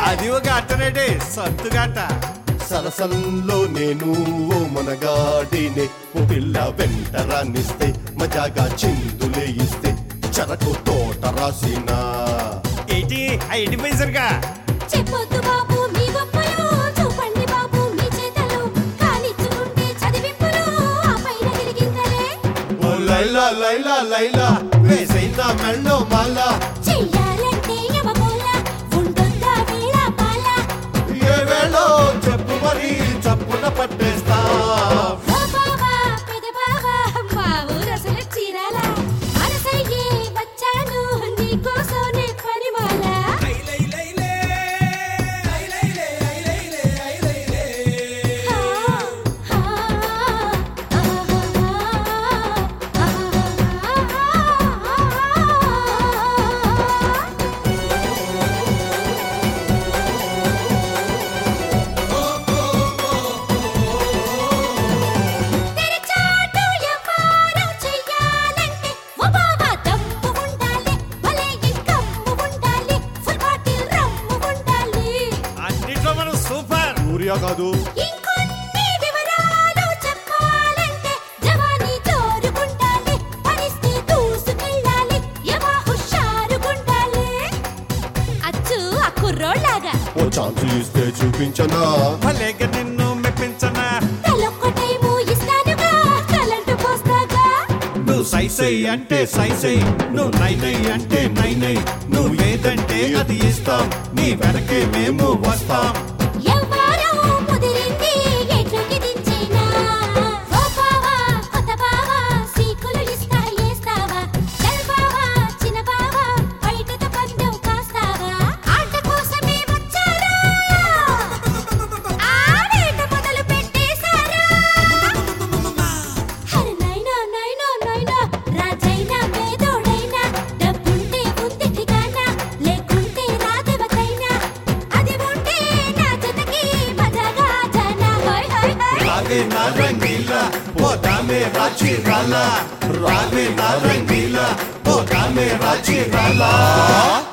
అది ఒక అట్టనేటే సత్తుగాట సరసంలో నేను ఓ మునగాడినే ఓ పిల్ల వెంట రానిస్తే మజాగా చిందులే ఇస్తే చెరకు తోట రాసినా ఏంటి ఐడి పైసరుగా చెప్పొద్దు బాబు మీ గొప్పలు చూపండి బాబు మీ చేతలు కానిచ్చుకుంటే చదివింపులు ఆ పైన గిలిగింతలే ఓ లైలా లైలా లైలా వేసైనా మెళ్ళో మాలా చెయ్యాలంటే యమగోళ ఉండొద్దా వేళ పాల ఏ వేళో చెప్పు మరి చప్పున పట్టేస్తా ఓ బావా పెద బావా మా ఊరసలు చీరాల అరసయ్యే వచ్చాను నీకోసమే పరిమాల తెరచాటు వ్యాపారం చెయ్యాలంటే ఓ బావా దమ్ము ఉండాలి భలే ఇంకమ్ము ఉండాలి ఫుల్ బాటిల్ రమ్ము ఉండాలి అన్నిట్లో మనం సూపర్ సూర్య కాదు ఇంకొన్ని వివరాలు చెప్పాలంటే జవానీ జోరుకుండాలి పరిస్థితి దూసుకెళ్ళాలి యమా హుషారుగుండాలి అచ్చు ఆ కుర్రోళ్ళగా ఓ ఛాన్స్ ఇస్తే చూపించనా భలేగా నిన్ను మెప్పించనా తలొక్కటేమో ఇస్తానుగా కలంటు పోస్తాగా నువ్వు సై సై అంటే సై సై నువ్వు నై నై అంటే నై నై నువ్వు ఏదంటే అది ఇస్తాం నీ వెనకే మేము వస్తాం ఎవ్వారం ముదిరింది ఎట్లోకి దించేనా ఓ బావా కొత్త బావా సీకులు ఇస్తా ఏస్తావా చల్ బావా చిన్న బావా బయటతో పందెం కాస్తావా ఆట కోసమే వచ్చారా ఆడేట మొదలు పెట్టేశారా హరి నైనా నైనా నైనా రాజైనా పేదోడైనా డబ్బుంటే ఉంది ఠికానా లేకుంటే రాదేవతైనా అది ఉంటే నా జతకి మజాగా జానా హోయ్ హోయ్ హోయ్ రావే నా రంగీలా పోదామే రాచి రాలా రావే నా రంగీలా పోదామే రాచి రాలా